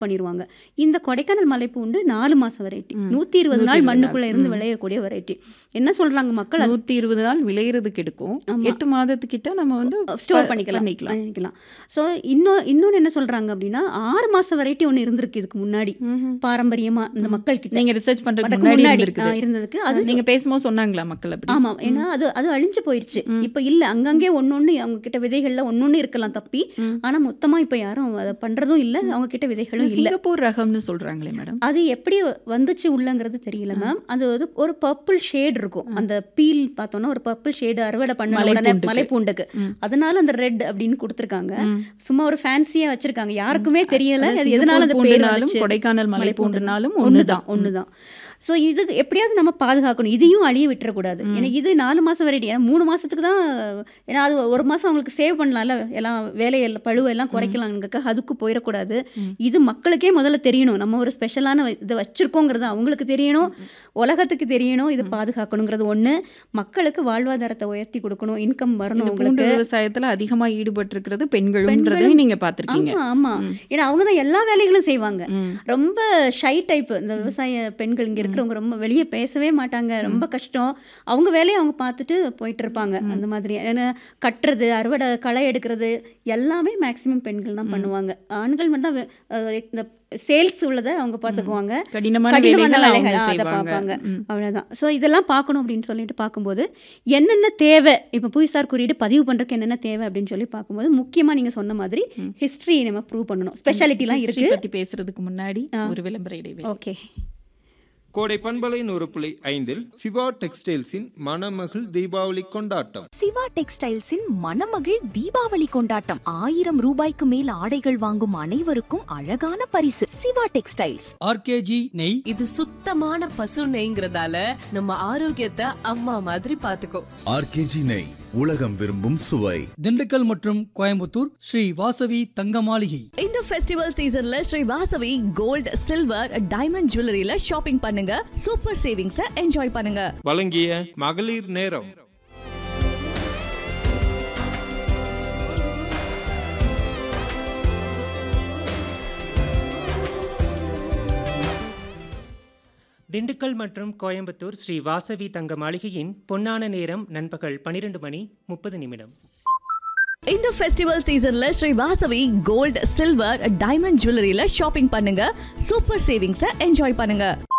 பண்ணிருவாங்க. இந்த கொடைக்கானல் மலைப்பூண்டு 4 மாச வெரைட்டி. ம். 120 நாள் 120 மண்ணுக்குள்ள நாள். இருந்து ம். விளையக்கூடிய வெரைட்டி. என்ன சொல்றாங்க மக்கள் அது 120 நாள் விளையிறதுக்கு எடுக்கும். ஆமா. 8 மாதத்துக்கிட்ட நம்ம வந்து ஸ்டோர் ப பண்ணிக்கலாம். பண்ணிக்கலாம். பண்ணிக்கலாம். ஸோ இன்னும் இன்னொன்னு என்ன சொல்றாங்க அப்படின்னா, 6 மாச வெரைட்டி ஒண்ணு இருந்திருக்கு இதுக்கு முன்னாடி. ம்ஹ்ம். பாரம்பரியமா இந்த ம். மக்கள் கிட்ட. நீங்க ரிசர்ச் பண்றதுக்கு அதுக்கு முன்னாடி முன்னாடி ஆ, இருந்திருக்குது. இருந்ததுக்கு அது அது நீங்க பேசும்போது சொன்னாங்களா மக்கள் அப்படி? ஆமா. ம். ஏன்னா அது அது அழிஞ்சு போயிருச்சு. ம். இப்ப இல்ல. அங்கங்கே ஒண்ணொண்ணு அவங்க கிட்ட விதைகள்ல ஒண்ணொண்ணு இருக்கலாம் தப்பி. ம். ஆனா மொத்தமா இப்ப யாரும் அத பண்றதும் இல்ல. அவங்க கிட்ட விதைகளும் இல்ல. சிங்கப்பூர் ரகம்னு சொல்றாங்களே மேடம். அது எப்படி வந்துச்சு உள்ளங்கிறது தெரியல ஆ. மேம். அது ஒரு ஒரு பர்பிள் ஷேட் இருக்கும். ம். அந்த பீல் பார்த்தோம்னா ஒரு பர்பிள் ஷேடு அறுவடை பண்ண உடனே மலைப்பூண்டுக்கு. மலைப்பூண்டுக்கு. ம். அதனால அந்த ரெட் அப்படின்னு குடுத்துருக்காங்க. ம். சும்மா ஒரு ஃபேன்சியா வச்சிருக்காங்க. யாருக்குமே தெரியல. அதான் அது எதனால சிங்கப்பூர் அந்த பேர் பூண்டுனாலும் வந்துச்சு. கொடைக்கானல் மலைப்பூண்டுனா மலைப்பூண்டுனாலும் ஒண்ணுதான் ஒண்ணுதான். ம். ஒண்ணுதான். ஸோ இது எப்படியாவது நம்ம பாதுகாக்கணும். இதையும் அழிய விட்டுறக்கூடாது. ம். ஏன்னா இது 4 மாசம் வெரைட்டி. ஏன்னா 3 மாசத்துக்கு தான் ஏன்னா அது ஒரு மாசம் அவங்களுக்கு சேவ் பண்ணலாம்ல. எல்லாம் வேலையெல்லாம் பழுவெல்லாம் ம். குறைக்கலாம்ங்கறதுக்காக அதுக்கு போயிடக்கூடாது. ம். இது மக்களுக்கே முதல்ல தெரியணும். நம்ம ஒரு ஸ்பெஷலான இதை வச்சிருக்கோங்கிறது அவங்களுக்கு தெரியணும். ம். உலகத்துக்கு தெரியணும். இது ம். பாதுகாக்கணுங்கிறது ஒண்ணு. மக்களுக்கு வாழ்வாதாரத்தை உயர்த்தி கொடுக்கணும். இன்கம் வரணும் இந்த பூண்டு அவங்களுக்கு. விவசாயத்துல அதிகமா ஈடுபட்டிருக்கிறது பெண்களும் பெண்களும்ன்றதையும் நீங்க பார்த்திருக்கீங்க. ஆமா ஆமா. ம். ஏன்னா அவங்க தான் எல்லா வேலைகளும் செய்வாங்க. ம். ரொம்ப ஷை டைப் இந்த ம். விவசாய பெண்கள் இங்க ம். இருக்கிறவங்க ரொம்ப வெளியே பேசவே மாட்டாங்க. ம். ரொம்ப கஷ்டம். அவங்க வேலையை அவங்க பார்த்துட்டு போயிட்டு இருப்பாங்க. ம். அந்த மாதிரி. ஏன்னா கட்டுறது, அறுவடை, களை எடுக்கிறது எல்லாமே மேக்ஸிமம் பெண்கள் தான் ம். பண்ணுவாங்க. ஆண்கள் மட்டும் தான் வே- அஹ் இந்த சேல்ஸ் உள்ளதை அவங்க ம். பார்த்துக்குவாங்க. கடினமான கடினமான வேலைகள் அவங்க வேலைகள் ஆ, அதை செய்வாங்க. பார்ப்பாங்க. ம். அவ்வளோதான். ஸோ இதெல்லாம் பார்க்கணும் அப்படின்னு சொல்லிட்டு பார்க்கும்போது என்னென்ன தேவை இப்போ புவிசார் குறியீடு பதிவு பண்ணுறதுக்கு என்னென்ன தேவை அப்படின்னு சொல்லி பார்க்கும்போது முக்கியமாக நீங்கள் சொன்ன மாதிரி ம். ஹிஸ்ட்ரி நம்ம ப்ரூவ் பண்ணணும். ஸ்பெஷாலிட்டிலாம் ஹிஸ்டரி இருக்கு. பத்தி பேசுறதுக்கு முன்னாடி ஆ ஒரு விளம்பர இடைவேளை. ஓகே. கோடை பண்பலை நூறு புள்ளி ஐந்தில் சிவா டெக்ஸ்டைல்ஸின் மணமகள் தீபாவளி கொண்டாட்டம் சிவா டெக்ஸ்டைல்ஸின் மணமகிழ் தீபாவளி கொண்டாட்டம் ஆயிரம் ரூபாய்க்கு மேல் ஆடைகள் வாங்கும் அனைவருக்கும் அழகான பரிசு சிவா டெக்ஸ்டைல்ஸ் ஆர்கேஜி நெய் இது சுத்தமான பசு நெய்ங்கிறதால நம்ம ஆரோக்கியத்தை அம்மா மாதிரி பாத்துக்கோ ஆர்கேஜி நெய் உலகம் விரும்பும் சுவை திண்டுக்கல் மற்றும் கோயம்புத்தூர் ஸ்ரீ வாசவி தங்க மாளிகை இந்த ஃபெஸ்டிவல் சீசன்ல Sri Vasavi gold silver diamond ஜுவல்லரியில ஷாப்பிங் பண்ணுங்க சூப்பர் சேவிங்ஸ என்ஜாய் பண்ணுங்க வழங்கிய மகளிர் நேரம் திண்டுக்கல் மற்றும் கோயம்புத்தூர் ஸ்ரீ வாசவி தங்க மாளிகையின் பொன்னான நேரம் நண்பகல் 12 மணி முப்பது நிமிடம் இந்த ஃபெஸ்டிவல் சீசன்ல Sri Vasavi gold silver diamond ஜுவல்லரியில ஷாப்பிங் பண்ணுங்க சூப்பர் சேவிங்ஸ என்ஜாய் பண்ணுங்க